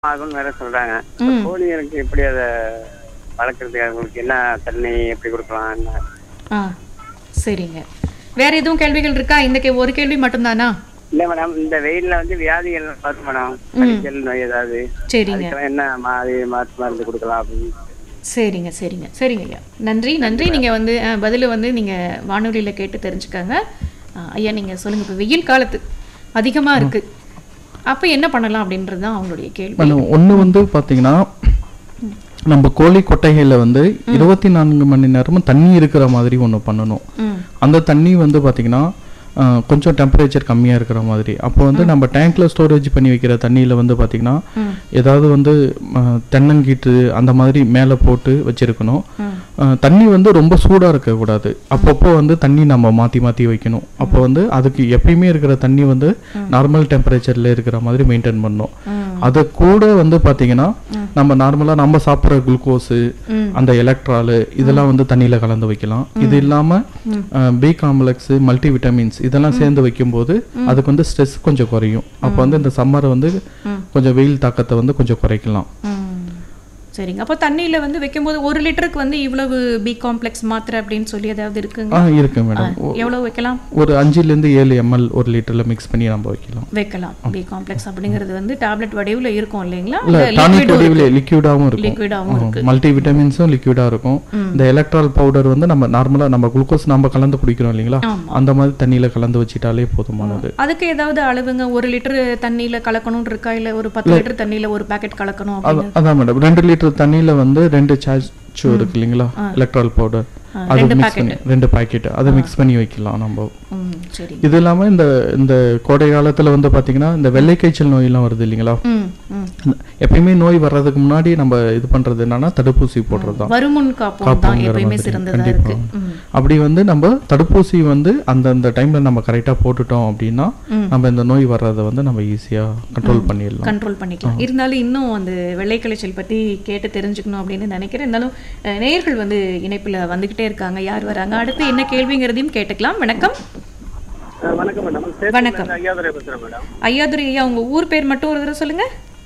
ஆகும்னு வேற சொல்றாங்க ம். கோழிகளுக்கு எப்படி அதை வளர்க்குறதுக்கு அவங்களுக்கு என்ன தண்ணி எப்படி கொடுக்கலாம் என்ன ஆ சரிங்க வேற எதுவும் கேள்விகள் இருக்கா இந்த கே ஒரு கேள்வி மட்டும்தானா இல்ல மேடம் இந்த வெயில்ல வந்து வியாதிகள் வரும் மேடம் கழிச்சல் நோய் ஏதாவது சரிங்க அதுக்கெல்லாம் என்ன மாதிரி மாற்று மருந்து கொடுக்கலாம் அப்படின்னு சரிங்க சரிங்க சரிங்க ஐயா நன்றி நன்றி நீங்கள் வந்து பதில் வந்து நீங்கள் வானொலியில் கேட்டு தெரிஞ்சுக்கங்க ஆ, ஐயா நீங்கள் சொல்லுங்கள் இப்போ வெயில் காலத்து அதிகமாக இருக்குது அப்போ என்ன பண்ணலாம் அப்படின்றது தான் அவங்களுடைய கேள்வி மேடம் ஒன்று வந்து பார்த்தீங்கன்னா நம்ம கோழி கொட்டைகளில் வந்து இருபத்தி நான்கு மணி நேரமும் தண்ணி இருக்கிற மாதிரி ஒன்று பண்ணணும் ம் அந்த தண்ணி வந்து பார்த்தீங்கன்னா அஹ், கொஞ்சம் டெம்பரேச்சர் கம்மியாக இருக்கிற மாதிரி அப்போ வந்து நம்ம டேங்க்ல ஸ்டோரேஜ் பண்ணி வைக்கிற தண்ணியில் வந்து பார்த்தீங்கன்னா ம். ஏதாவது வந்து அஹ், தென்னங்கீற்று அந்த மாதிரி மேலே போட்டு வச்சிருக்கணும் ம். அஹ், தண்ணி வந்து ரொம்ப சூடாக இருக்கக்கூடாது அப்பப்போ வந்து தண்ணி நம்ம மாற்றி மாற்றி வைக்கணும் அப்போ வந்து அதுக்கு எப்பயுமே இருக்கிற தண்ணி வந்து நார்மல் டெம்பரேச்சரில் இருக்கிற மாதிரி மெயின்டைன் பண்ணணும் ம். அது கூட வந்து பார்த்தீங்கன்னா நம்ம நார்மலாக நம்ம சாப்பிட்ற குளுக்கோஸு ம். அந்த எலக்ட்ராலு இதெல்லாம் வந்து தண்ணியில் கலந்து வைக்கலாம் இது இல்லாமல் பி காம்ப்ளெக்ஸ் மல்டி விட்டமின்ஸ் இதெல்லாம் சேர்ந்து வைக்கும்போது அதுக்கு வந்து ஸ்ட்ரெஸ் கொஞ்சம் குறையும் அப்போ வந்து இந்த சம்மரை வந்து கொஞ்சம் வெயில் தாக்கத்தை வந்து கொஞ்சம் குறைக்கலாம் ம். சரிங்க அப்போ தண்ணியில் வந்து வைக்கும்போது ஒரு லிட்டருக்கு வந்து இவ்வளவு பி காம்ப்ளெக்ஸ் மாத்திரை அப்படின்னு சொல்லி ஏதாவது இருக்குங்க ஆ இருக்கு மேடம் எவ்வளோ வைக்கலாம் ஒரு அஞ்சுலேருந்து ஏழு எம்எல் ஒரு லிட்டரில் மிக்ஸ் பண்ணி நம்ம வைக்கலாம் வைக்கலாம் பி காம்ப்ளெக்ஸ் அப்படிங்கிறது வந்து டேப்லெட் வடிவில் இருக்கும் இல்லைங்களா இல்லை டானிக் வடிவில் லிக்யூடாகவும் இருக்கும் லிக்விடாகவும் இருக்கு மல்டி விட்டமின்ஸும் லிக்விடாக இருக்கும் இந்த எலக்ட்ரால் பவுடர் வந்து நம்ம நார்மலாக நம்ம குளுக்கோஸ் நம்ம கலந்து குடிக்கிறோம் இல்லைங்களா ஆமா. அந்த மாதிரி தண்ணியில் கலந்து வச்சிட்டாலே போதுமானது அதுக்கு ஏதாவது அளவுங்க ஒரு லிட்டர் தண்ணியில கலக்கணும் இருக்கா இல்ல ஒரு பத்து லிட்டர் தண்ணியில ஒரு பாக்கெட் கலக்கணும் அப்படின்னு அது- அதான் மேடம் ரெண்டு லிட்டர் தண்ணியில் வந்து ரெண்டு சாச்சு இருக்கு இல்லைங்களா எலக்ட்ரால் பவுடர் ஆ, அது ரெண்டு மிக்ஸ் பண்ணி ரெண்டு பாக்கெட் அதை மிக்ஸ் பண்ணி வைக்கலாம் நம்ம ம் சரி இது இல்லாமல் இந்த இந்த கோடை காலத்தில் வந்து பார்த்தீங்கன்னா இந்த வெள்ளை காய்ச்சல் நோயெல்லாம் வருது இல்லைங்களா ம் ம் இந்த- எப்பயுமே நோய் வர்றதுக்கு முன்னாடி நம்ம இது பண்றது என்னன்னா தடுப்பூசி போடுறது தான் வருமுன் காப்போம் தான் காப்போங்கிற எப்பயுமே மாதிரி. சிறந்ததா கண்டிப்பா. இருக்கு ம் அப்படி வந்து நம்ம தடுப்பூசி வந்து அந்தந்த டைம்ல நம்ம கரெக்டாக போட்டுட்டோம் அப்படின்னா நம்ம இந்த நோய் வர்றதை வந்து நம்ம ஈஸியா கண்ட்ரோல் பண்ணிடலாம் கண்ட்ரோல் பண்ணிக்கலாம் இருந்தாலும் இன்னும் அந்த வெள்ளை கலைச்சல் பத்தி கேட்டு தெரிஞ்சுக்கணும் அப்படின்னு நினைக்கிறேன் இருந்தாலும் அஹ், நேயர்கள் வந்து இணைப்புல வந்துகிட்டே இருக்காங்க யார் வராங்க அடுத்து என்ன கேள்விங்கிறதையும் கேட்டுக்கலாம் வணக்கம் அஹ் வணக்கம் மேடம் வணக்கம். சேத்தூர்ல ஐயாதுரை பேசுறேன் மேடம் ஐயாதுரை ஐயா உங்க ஊர் பேர் மட்டும் ஒரு தடவை சொல்லுங்க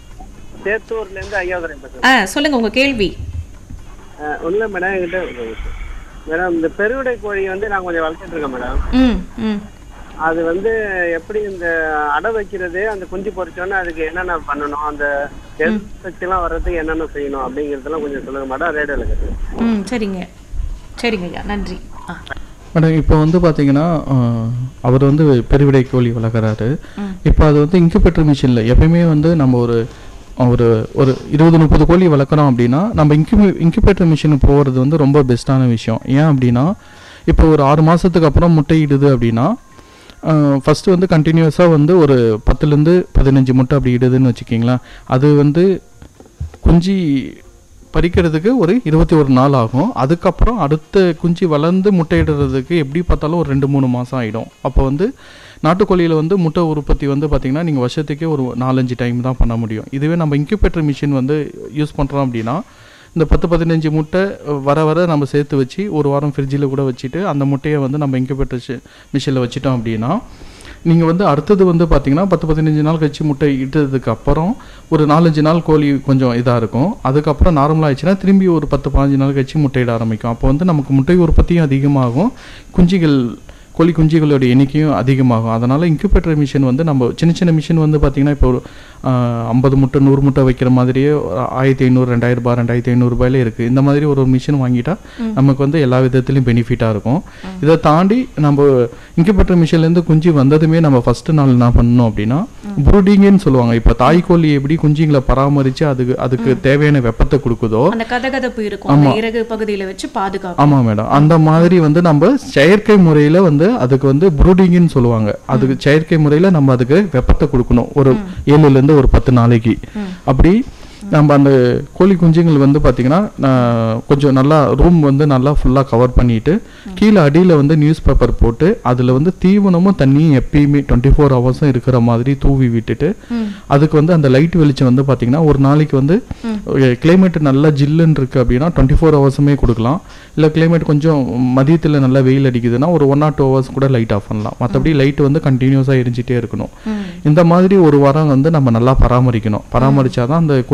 சேத்தூர்ல இருந்து ஐயாதுரை பேசுறேன் ஆ சொல்லுங்க உங்க கேள்வி அஹ் ஒண்ணுல மேடம் என்கிட்ட மேடம் இந்த பெருவிடை கோழி வந்து நான் கொஞ்சம் வளர்த்துட்டு இருக்கேன் மேடம் ம் ம் அது வந்து எப்படி இந்த அடை வைக்கிறது அந்த குஞ்சு பொறிச்சோன்னே அதுக்கு என்னென்ன பண்ணணும் அந்த எல்லாம் வர்றதுக்கு என்னென்ன செய்யணும் அப்படிங்கிறதெல்லாம் கொஞ்சம் சொல்லுங்க மேடம் ரேடியோவில் கேட்டு ம் சரிங்க சரிங்க ஐயா நன்றி ஆ மேடம் இப்போ வந்து பார்த்தீங்கன்னா அஹ், அவர் வந்து பெருவிடை கோழி வளர்க்குறாரு ம். இப்போ அது வந்து இன்குபேட்டர் மிஷினில் எப்பயுமே வந்து நம்ம ஒரு ஒரு ஒரு இருபது முப்பது கோழி வளர்க்குறோம் அப்படின்னா நம்ம இன்குபே இன்குபேட்டர் மிஷினுக்கு போகிறது வந்து ரொம்ப பெஸ்ட்டான விஷயம் ஏன் அப்படின்னா இப்போ ஒரு ஆறு மாதத்துக்கு அப்புறம் முட்டையிடுது அப்படின்னா ஃபஸ்ட்டு வந்து கண்டினியூஸாக வந்து ஒரு பத்துலேருந்து பதினஞ்சு முட்டை அப்படி இடுதுன்னு வச்சுக்கிங்களேன் அது வந்து குஞ்சு பறிக்கிறதுக்கு ஒரு இருபத்தி ஒரு நாள் ஆகும் அதுக்கப்புறம் அடுத்த குஞ்சு வளர்ந்து முட்டையிடுறதுக்கு எப்படி பார்த்தாலும் ஒரு ரெண்டு மூணு மாதம் ஆகிடும் அப்போ வந்து நாட்டுக்கோழியில் வந்து முட்டை உற்பத்தி வந்து பார்த்திங்கன்னா நீங்கள் வருஷத்துக்கே ஒரு நாலஞ்சு டைம் தான் பண்ண முடியும் இதுவே நம்ம இன்குபேட்டர் மிஷின் வந்து யூஸ் பண்ணுறோம் அப்படின்னா இந்த பத்து பதினஞ்சு முட்டை வர வர நம்ம சேர்த்து வச்சு ஒரு வாரம் ஃப்ரிட்ஜில் கூட வச்சுட்டு அந்த முட்டையை வந்து நம்ம இன்குபேட்டர் மிஷினில் வச்சிட்டோம் அப்படின்னா நீங்கள் வந்து அடுத்தது வந்து பார்த்தீங்கன்னா பத்து பதினஞ்சு நாள் கழிச்சு முட்டை இட்டதுக்கு அப்புறம் ஒரு நாலஞ்சு நாள் கோழி கொஞ்சம் இதாக இருக்கும் அதுக்கப்புறம் நார்மலாக ஆயிடுச்சுன்னா திரும்பி ஒரு பத்து பதினஞ்சு நாள் கழிச்சு முட்டையிட ஆரம்பிக்கும் அப்போ வந்து நமக்கு முட்டை உற்பத்தியும் அதிகமாகும் குஞ்சுகள் கோழி குஞ்சுகளோட எண்ணிக்கையும் அதிகமாகும் அதனால் இன்குபேட்டர் மிஷின் வந்து நம்ம சின்ன சின்ன மிஷின் வந்து பார்த்திங்கன்னா இப்போ ஒரு ஐம்பது முட்டை நூறு முட்டை வைக்கிற மாதிரியே ஆயிரத்தி ஐநூறு ரெண்டாயிரம் ரூபாய் ரெண்டாயிரத்தி ஐநூறுரூபாயிலே இருக்குது இந்த மாதிரி ஒரு மிஷின் வாங்கிட்டா நமக்கு வந்து எல்லா விதத்துலையும் பெனிஃபிட்டாக இருக்கும் இதை தாண்டி நம்ம இன்குபேட்டர் மிஷின்லேருந்து குஞ்சு வந்ததுமே நம்ம ஃபஸ்ட்டு நாள் என்ன பண்ணணும் அப்படின்னா ப்ரூடிங்னு சொல்லுவாங்க இப்போ தாய்க்கோழி எப்படி குஞ்சுங்களை பராமரித்து அதுக்கு அதுக்கு தேவையான வெப்பத்தை கொடுக்குதோ அந்த கதகதப்பு இருக்கும் அந்த இறகு பகுதியில வச்சு பாதுகாக்கும் ஆமாம் மேடம் அந்த மாதிரி வந்து நம்ம செயற்கை முறையில் வந்து அதுக்கு வந்து ப்ரூடிங்னு சொல்லுவாங்க அதுக்கு செயற்கை முறையில் நம்ம அதுக்கு வெப்பத்தை கொடுக்கணும் ஒரு ஏழுலேருந்து ஒரு பத்து நாளைக்கு அப்படி நம்ம அந்த கோழி குஞ்சுங்கள் வந்து பார்த்திங்கன்னா நான் கொஞ்சம் நல்லா ரூம் வந்து நல்லா ஃபுல்லாக கவர் பண்ணிட்டு கீழே அடியில் வந்து நியூஸ் பேப்பர் போட்டு அதில் வந்து தீவனமும் தண்ணியும் எப்பயுமே டுவெண்ட்டி ஃபோர் ஹவர்ஸும் இருக்கிற மாதிரி தூவி விட்டுட்டு அதுக்கு வந்து அந்த லைட் வெளிச்சம் வந்து பார்த்திங்கன்னா ஒரு நாளைக்கு வந்து கிளைமேட் நல்லா ஜில்லுன்னு இருக்குது அப்படின்னா டுவெண்ட்டி ஃபோர் ஹவர்ஸுமே கொடுக்கலாம் இல்லை கிளைமேட் கொஞ்சம் மதியத்தில் நல்லா வெயில் அடிக்குதுன்னா ஒரு ஒன் ஆர் டூ ஹவர்ஸ் கூட லைட் ஆஃப் பண்ணலாம் மற்றபடி லைட் வந்து கண்டினியூஸாக எரிஞ்சிட்டே இருக்கணும் ம் இந்த மாதிரி ஒரு வாரம் வந்து நம்ம நல்லா பராமரிக்கணும் பராமரிச்சாதான் அந்த